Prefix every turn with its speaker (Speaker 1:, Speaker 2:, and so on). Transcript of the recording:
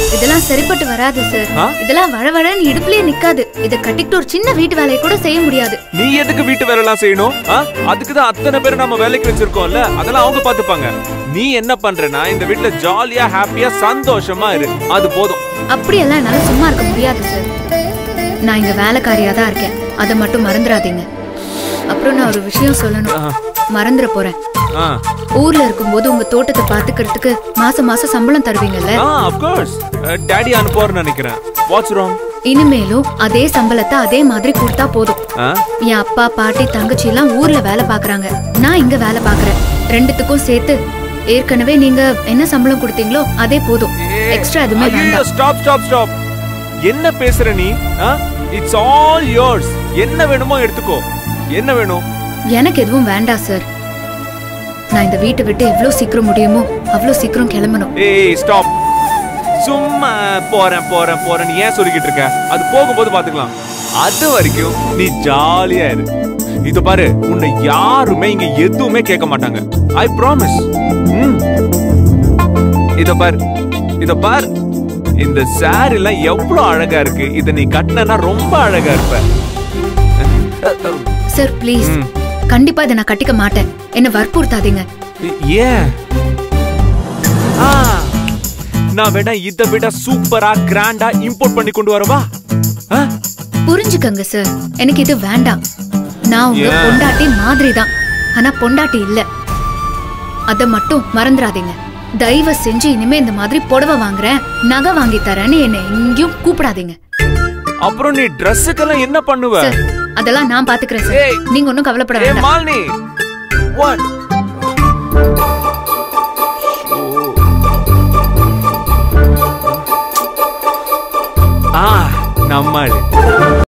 Speaker 1: இதெல்லாம் சரிப்பட்டு வராது சார்
Speaker 2: ஆ?
Speaker 1: இதெல்லாம் வழவழன்னு இடுப்புலயே நிக்காது இத கட்டிக்கிட்டு ஒரு சின்ன வீட்டு வேலையை கூட செய்ய முடியாது
Speaker 2: நீ எதுக்கு வீட்டு வேலை எல்லாம் செய்யணும் அதுக்கு தான் அத்தனை பேர் நம்ம வேலைக்கு வச்சிருக்கோம்ல அதெல்லாம் அவங்க பாத்துப்பாங்க நீ என்ன பண்றனா இந்த வீட்ல ஜாலியா ஹாப்பியா சந்தோஷமா இரு அது போதும்
Speaker 1: அப்படியெல்லாம் என்னால சும்மா இருக்க முடியாது சார் நான் இங்க வேலைக்காரியா தான் இருக்கேன் அதை மட்டும் மறந்துடாதீங்க அப்புறம் நான் ஒரு விஷயம் சொல்லணும் மறந்துட போறேன்
Speaker 2: ஆ
Speaker 1: ஊர்ல இருக்கும்போது உங்க தோட்டத்தை பாத்துக்கிறதுக்கு மாசம் மாசம் சம்பளம் தருவீங்கல்ல
Speaker 2: ஆ of course டாடி அனுப்புவார்னு நினைக்கிறேன் வாட்ஸ் ராங்
Speaker 1: இனிமேலும் அதே சம்பளத்தை அதே மாதிரி கொடுத்தா போதும்
Speaker 2: ஆ
Speaker 1: என் அப்பா பாட்டி தங்கச்சி எல்லாம் ஊர்ல வேலை பாக்குறாங்க நான் இங்க வேலை பாக்குறேன் ரெண்டுத்துக்கும் சேர்த்து ஏற்கனவே நீங்க என்ன சம்பளம் கொடுத்தீங்களோ அதே போதும் எக்ஸ்ட்ரா எதுவுமே வேண்டாம்
Speaker 2: ஸ்டாப் ஸ்டாப் ஸ்டாப் என்ன பேசுற நீ இட்ஸ் ஆல் yours என்ன வேணுமோ எடுத்துக்கோ என்ன வேணும்
Speaker 1: எனக்கு எதுவும் வேண்டாம் சார் நான் இந்த வீட்டை விட்டு எவ்வளவு சீக்கிரம் முடியுமோ அவ்வளவு சீக்கிரம் கிளம்பணும்
Speaker 2: ஏய் ஸ்டாப் சும்மா போறேன் போறேன் போறேன் நீ ஏன் சொல்லிக்கிட்டு இருக்க அது போகும்போது பாத்துக்கலாம் அது வரைக்கும் நீ ஜாலியா இரு இது பாரு உன்னை யாருமே இங்க எதுவுமே கேட்க மாட்டாங்க ஐ ப்ராமிஸ் இத பாரு இத பாரு இந்த சாரி எல்லாம் எவ்வளவு அழகா இருக்கு இத நீ கட்டினா ரொம்ப அழகா இருப்ப
Speaker 1: சார் ப்ளீஸ்
Speaker 2: ம்.
Speaker 1: கண்டிப்பா இதை நான் கட்டிக்க மாட்டேன் என்ன வற்புறுத்தாதீங்க
Speaker 2: ஏன் ஆ, நான் வேணா இதை விட சூப்பரா கிராண்டா இம்போர்ட் பண்ணி கொண்டு வரவா ஆ?
Speaker 1: புரிஞ்சுக்கங்க சார் எனக்கு இது வேண்டாம் நான் உங்க
Speaker 2: ஏன்?
Speaker 1: பொண்டாட்டி மாதிரி தான் ஆனா பொண்டாட்டி இல்ல அத மட்டும் மறந்துடாதீங்க தயவு செஞ்சு இனிமே இந்த மாதிரி புடவை வாங்குறேன் நகை வாங்கி தரேன்னு என்னை எங்கேயும் கூப்பிடாதீங்க
Speaker 2: அப்புறம் நீ ட்ரெஸ்ஸுக்கெல்லாம் என்ன பண்ணுவ
Speaker 1: சார் அதெல்லாம் நான் பாத்துக்கிறேன் சார்
Speaker 2: ஏய்.
Speaker 1: நீங்க ஒன்றும் கவலைப்பட
Speaker 2: ஏ
Speaker 1: வேண்டாம்
Speaker 2: மாலினி வாட் ஆ நம்மாள்